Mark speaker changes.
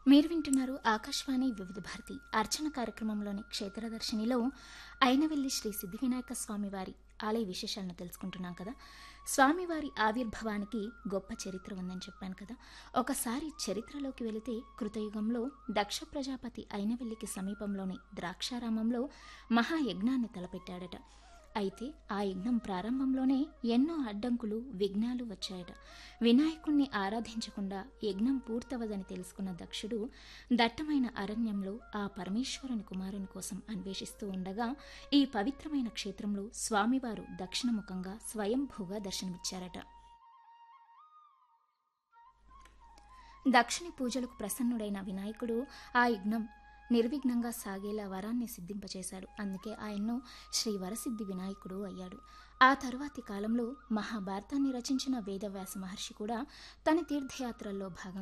Speaker 1: మీరు వింటున్నారు ఆకాశవాణి వివిధ భారతి అర్చన కార్యక్రమంలోని క్షేత్రదర్శినిలో అయినవెల్లి శ్రీ సిద్ధి వినాయక స్వామివారి ఆలయ విశేషాలను తెలుసుకుంటున్నాం కదా స్వామివారి ఆవిర్భావానికి గొప్ప చరిత్ర ఉందని చెప్పాను కదా ఒకసారి చరిత్రలోకి వెళితే కృతయుగంలో దక్ష ప్రజాపతి అయినవెల్లికి సమీపంలోని ద్రాక్షారామంలో మహాయజ్ఞాన్ని తలపెట్టాడట అయితే ఆ యజ్ఞం ప్రారంభంలోనే ఎన్నో అడ్డంకులు విఘ్నాలు వచ్చాయట వినాయకుణ్ణి ఆరాధించకుండా యజ్ఞం పూర్తవదని తెలుసుకున్న దక్షుడు దట్టమైన అరణ్యంలో ఆ పరమేశ్వరుని కుమారుని కోసం అన్వేషిస్తూ ఉండగా ఈ పవిత్రమైన క్షేత్రంలో స్వామివారు దక్షిణముఖంగా స్వయంభూగా దర్శనమిచ్చారట దక్షిణి పూజలకు ప్రసన్నుడైన వినాయకుడు ఆ యజ్ఞం నిర్విఘ్నంగా సాగేలా వరాన్ని సిద్ధింపచేశాడు అందుకే ఆయన్ను శ్రీ వరసిద్ధి వినాయకుడు అయ్యాడు ఆ తరువాతి కాలంలో మహాభారతాన్ని రచించిన వేదవ్యాస మహర్షి కూడా తన తీర్థయాత్రల్లో భాగంగా